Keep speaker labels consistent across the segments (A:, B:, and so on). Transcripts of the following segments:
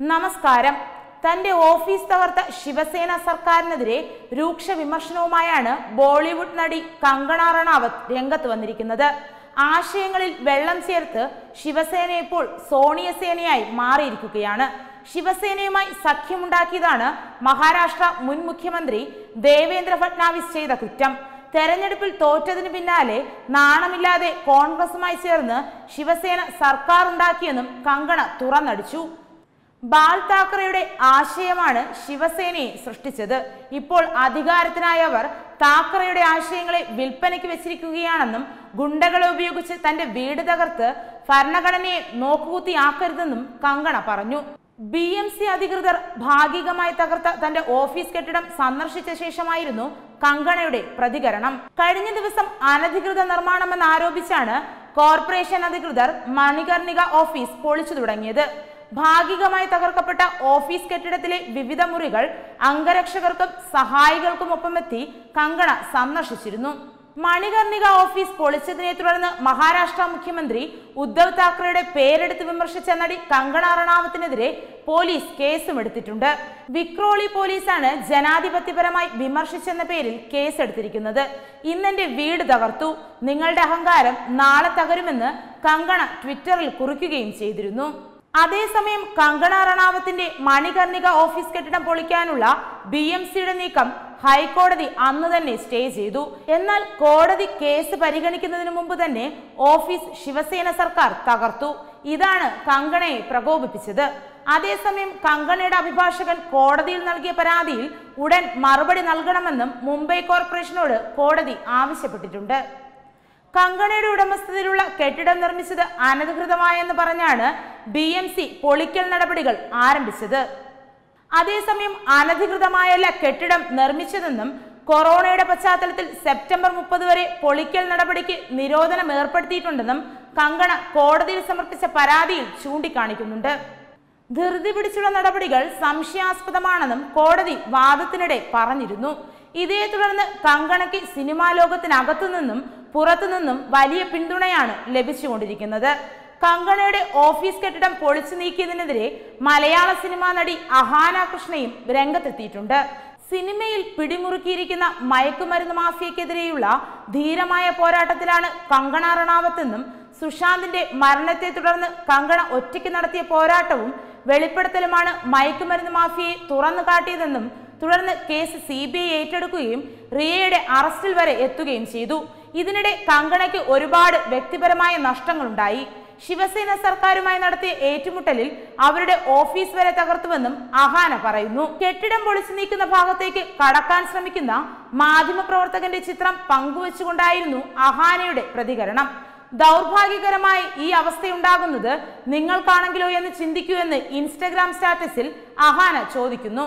A: നമസ്കാരം തന്റെ ഓഫീസ് തകർത്ത ശിവസേന സർക്കാരിനെതിരെ രൂക്ഷ വിമർശനവുമായാണ് ബോളിവുഡ് നടി കങ്കണ റണാവത്ത് രംഗത്ത് വന്നിരിക്കുന്നത് ആശയങ്ങളിൽ വെള്ളം ചേർത്ത് ശിവസേന ഇപ്പോൾ സോണിയ സേനയായി മാറിയിരിക്കുകയാണ് ശിവസേനയുമായി സഖ്യമുണ്ടാക്കിയതാണ് മഹാരാഷ്ട്ര മുൻ മുഖ്യമന്ത്രി ദേവേന്ദ്ര ഫട്നാവിസ് ചെയ്ത കുറ്റം തെരഞ്ഞെടുപ്പിൽ തോറ്റതിനു പിന്നാലെ നാണമില്ലാതെ കോൺഗ്രസുമായി ചേർന്ന് ശിവസേന സർക്കാർ ഉണ്ടാക്കിയെന്നും കങ്കണ തുറന്നടിച്ചു ബാൽ താക്കറെയുടെ ആശയമാണ് ശിവസേനയെ സൃഷ്ടിച്ചത് ഇപ്പോൾ അധികാരത്തിനായി അവർ താക്കറയുടെ ആശയങ്ങളെ വിൽപ്പനയ്ക്ക് വെച്ചിരിക്കുകയാണെന്നും ഗുണ്ടകളെ ഉപയോഗിച്ച് തന്റെ വീട് തകർത്ത് ഭരണഘടനയെ നോക്കുകുത്തിയാക്കരുതെന്നും കങ്കണ പറഞ്ഞു ബി എം സി അധികൃതർ ഭാഗികമായി തകർത്ത തന്റെ ഓഫീസ് കെട്ടിടം സന്ദർശിച്ച ശേഷമായിരുന്നു കങ്കണയുടെ പ്രതികരണം കഴിഞ്ഞ ദിവസം അനധികൃത നിർമ്മാണമെന്ന് ആരോപിച്ചാണ് കോർപ്പറേഷൻ അധികൃതർ മണികർണിക ഓഫീസ് പൊളിച്ചു തുടങ്ങിയത് ഭാഗികമായി തകർക്കപ്പെട്ട ഓഫീസ് കെട്ടിടത്തിലെ വിവിധ മുറികൾ അംഗരക്ഷകർക്കും സഹായികൾക്കുമൊപ്പമെത്തി കങ്കണ സന്ദർശിച്ചിരുന്നു മണികർണിക ഓഫീസ് പൊളിച്ചതിനെ തുടർന്ന് മഹാരാഷ്ട്ര മുഖ്യമന്ത്രി ഉദ്ധവ് താക്കറെയുടെ പേരെടുത്ത് വിമർശിച്ച നടി കങ്കണ റണാവത്തിനെതിരെ പോലീസ് കേസും എടുത്തിട്ടുണ്ട് വിക്രോളി പോലീസാണ് ജനാധിപത്യപരമായി വിമർശിച്ചെന്ന പേരിൽ കേസെടുത്തിരിക്കുന്നത് ഇന്നെന്റെ വീട് തകർത്തു നിങ്ങളുടെ അഹങ്കാരം നാളെ തകരുമെന്ന് കങ്കണ ട്വിറ്ററിൽ കുറിക്കുകയും ചെയ്തിരുന്നു അതേസമയം കങ്കണ റണാവത്തിന്റെ മണികർണിക ഓഫീസ് കെട്ടിടം പൊളിക്കാനുള്ള ബി എം സിയുടെ നീക്കം ഹൈക്കോടതി അന്ന് തന്നെ സ്റ്റേ ചെയ്തു എന്നാൽ കോടതി കേസ് പരിഗണിക്കുന്നതിന് മുമ്പ് തന്നെ ഓഫീസ് ശിവസേന സർക്കാർ തകർത്തു ഇതാണ് കങ്കണയെ പ്രകോപിപ്പിച്ചത് അതേസമയം കങ്കണയുടെ അഭിഭാഷകൻ കോടതിയിൽ നൽകിയ പരാതിയിൽ ഉടൻ മറുപടി നൽകണമെന്നും മുംബൈ കോർപ്പറേഷനോട് കോടതി ആവശ്യപ്പെട്ടിട്ടുണ്ട് കങ്കണയുടെ ഉടമസ്ഥതയിലുള്ള കെട്ടിടം നിർമ്മിച്ചത് അനധികൃതമായെന്ന് പറഞ്ഞാണ് ബി എം സി പൊളിക്കൽ നടപടികൾ ആരംഭിച്ചത് അതേസമയം അനധികൃതമായല്ല കെട്ടിടം നിർമ്മിച്ചതെന്നും കൊറോണയുടെ പശ്ചാത്തലത്തിൽ സെപ്റ്റംബർ മുപ്പത് വരെ പൊളിക്കൽ നടപടിക്ക് നിരോധനം ഏർപ്പെടുത്തിയിട്ടുണ്ടെന്നും കങ്കണ കോടതിയിൽ സമർപ്പിച്ച പരാതിയിൽ ചൂണ്ടിക്കാണിക്കുന്നുണ്ട് ധൃതി പിടിച്ചുള്ള നടപടികൾ സംശയാസ്പദമാണെന്നും കോടതി വാദത്തിനിടെ പറഞ്ഞിരുന്നു ഇതേ തുടർന്ന് കങ്കണയ്ക്ക് സിനിമാ ലോകത്തിനകത്തു നിന്നും പുറത്തുനിന്നും വലിയ പിന്തുണയാണ് ലഭിച്ചുകൊണ്ടിരിക്കുന്നത് കങ്കണയുടെ ഓഫീസ് കെട്ടിടം പൊളിച്ചു നീക്കിയതിനെതിരെ മലയാള സിനിമാ നടി അഹാന കൃഷ്ണയും രംഗത്തെത്തിയിട്ടുണ്ട് സിനിമയിൽ പിടിമുറുക്കിയിരിക്കുന്ന മയക്കുമരുന്ന് മാഫിയക്കെതിരെയുള്ള ധീരമായ പോരാട്ടത്തിലാണ് കങ്കണ റണാവത്തെന്നും സുശാന്തിന്റെ മരണത്തെ തുടർന്ന് കങ്കണ ഒറ്റയ്ക്ക് നടത്തിയ പോരാട്ടവും വെളിപ്പെടുത്തലുമാണ് മയക്കുമരുന്ന് മാഫിയയെ തുറന്നു കാട്ടിയതെന്നും തുടർന്ന് കേസ് സി ബി ഐ ഏറ്റെടുക്കുകയും റിയയുടെ അറസ്റ്റിൽ വരെ എത്തുകയും ചെയ്തു ഇതിനിടെ കങ്കണയ്ക്ക് ഒരുപാട് വ്യക്തിപരമായ നഷ്ടങ്ങളുണ്ടായി ശിവസേന സർക്കാരുമായി നടത്തിയ ഏറ്റുമുട്ടലിൽ അവരുടെ ഓഫീസ് വരെ തകർത്തുവെന്നും അഹാന പറയുന്നു കെട്ടിടം പൊളിച്ചു നീക്കുന്ന ഭാഗത്തേക്ക് കടക്കാൻ ശ്രമിക്കുന്ന മാധ്യമപ്രവർത്തകന്റെ ചിത്രം പങ്കുവച്ചുകൊണ്ടായിരുന്നു അഹാനയുടെ പ്രതികരണം ദൗർഭാഗ്യകരമായി ഈ അവസ്ഥയുണ്ടാകുന്നത് നിങ്ങൾക്കാണെങ്കിലോ എന്ന് ചിന്തിക്കൂ എന്ന് ഇൻസ്റ്റഗ്രാം സ്റ്റാറ്റസിൽ അഹാന ചോദിക്കുന്നു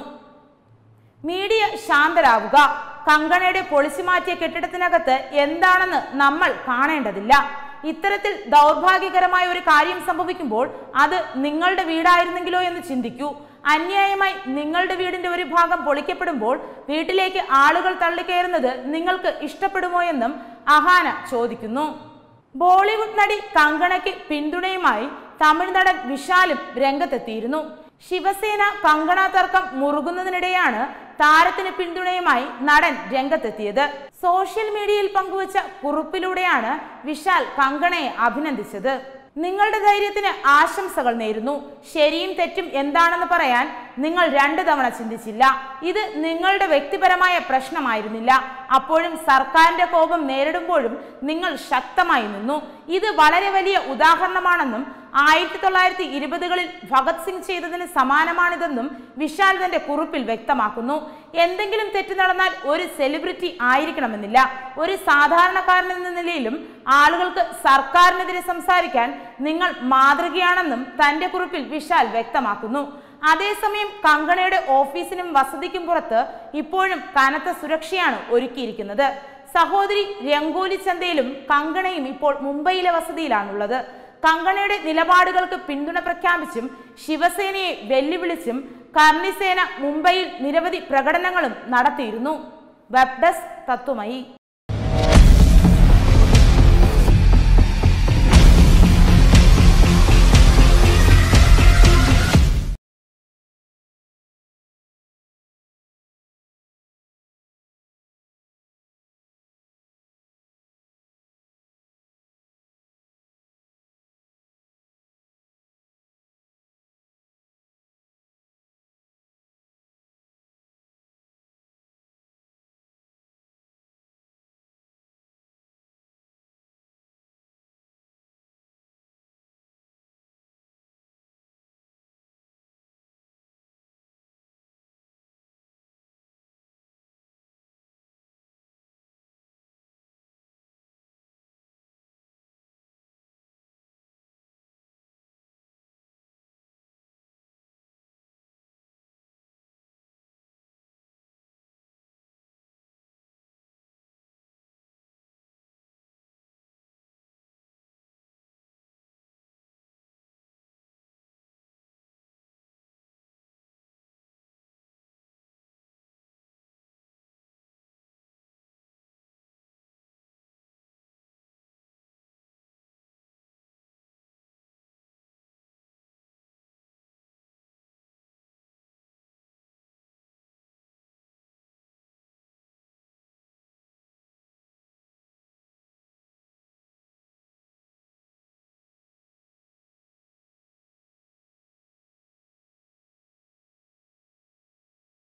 A: മീഡിയ ശാന്തരാവുക കങ്കണയുടെ പൊളിച്ചു മാറ്റിയ കെട്ടിടത്തിനകത്ത് എന്താണെന്ന് നമ്മൾ കാണേണ്ടതില്ല ഇത്തരത്തിൽ ദൗർഭാഗ്യകരമായ ഒരു കാര്യം സംഭവിക്കുമ്പോൾ അത് നിങ്ങളുടെ വീടായിരുന്നെങ്കിലോ എന്ന് ചിന്തിക്കൂ അന്യായമായി നിങ്ങളുടെ വീടിന്റെ ഒരു ഭാഗം പൊളിക്കപ്പെടുമ്പോൾ വീട്ടിലേക്ക് ആളുകൾ തള്ളിക്കയറുന്നത് നിങ്ങൾക്ക് ഇഷ്ടപ്പെടുമോ എന്നും അഹാന ചോദിക്കുന്നു ബോളിവുഡ് നടി കങ്കണയ്ക്ക് പിന്തുണയുമായി തമിഴ് നടൻ വിശാലും രംഗത്തെത്തിയിരുന്നു ശിവസേന കങ്കണ തർക്കം മുറുകുന്നതിനിടെയാണ് താരത്തിന് പിന്തുണയുമായി നടൻ രംഗത്തെത്തിയത് സോഷ്യൽ മീഡിയയിൽ പങ്കുവച്ച കുറിപ്പിലൂടെയാണ് വിശാൽ കങ്കണയെ അഭിനന്ദിച്ചത് നിങ്ങളുടെ ധൈര്യത്തിന് ആശംസകൾ നേരുന്നു ശരിയും തെറ്റും എന്താണെന്ന് പറയാൻ നിങ്ങൾ രണ്ടു തവണ ചിന്തിച്ചില്ല ഇത് നിങ്ങളുടെ വ്യക്തിപരമായ പ്രശ്നമായിരുന്നില്ല അപ്പോഴും സർക്കാരിന്റെ കോപം നേരിടുമ്പോഴും നിങ്ങൾ ശക്തമായി നിന്നു ഇത് വളരെ വലിയ ഉദാഹരണമാണെന്നും ആയിരത്തി തൊള്ളായിരത്തി ഇരുപതുകളിൽ ഭഗത് സിംഗ് ചെയ്തതിന് സമാനമാണിതെന്നും വിശാൽ തന്റെ കുറിപ്പിൽ വ്യക്തമാക്കുന്നു എന്തെങ്കിലും തെറ്റ് നടന്നാൽ ഒരു സെലിബ്രിറ്റി ആയിരിക്കണമെന്നില്ല ഒരു സാധാരണക്കാരൻ എന്ന നിലയിലും ആളുകൾക്ക് സർക്കാരിനെതിരെ സംസാരിക്കാൻ നിങ്ങൾ മാതൃകയാണെന്നും തന്റെ കുറിപ്പിൽ വിശാൽ വ്യക്തമാക്കുന്നു അതേസമയം കങ്കണയുടെ ഓഫീസിനും വസതിക്കും പുറത്ത് ഇപ്പോഴും കനത്ത സുരക്ഷയാണ് ഒരുക്കിയിരിക്കുന്നത് സഹോദരി രംഗോലി ചന്തയിലും കങ്കണയും ഇപ്പോൾ മുംബൈയിലെ വസതിയിലാണുള്ളത് കങ്കണയുടെ നിലപാടുകൾക്ക് പിന്തുണ പ്രഖ്യാപിച്ചും ശിവസേനയെ വെല്ലുവിളിച്ചും കർണിസേന മുംബൈയിൽ നിരവധി പ്രകടനങ്ങളും നടത്തിയിരുന്നു വെബ് ഡെസ്ക് തത്വമയി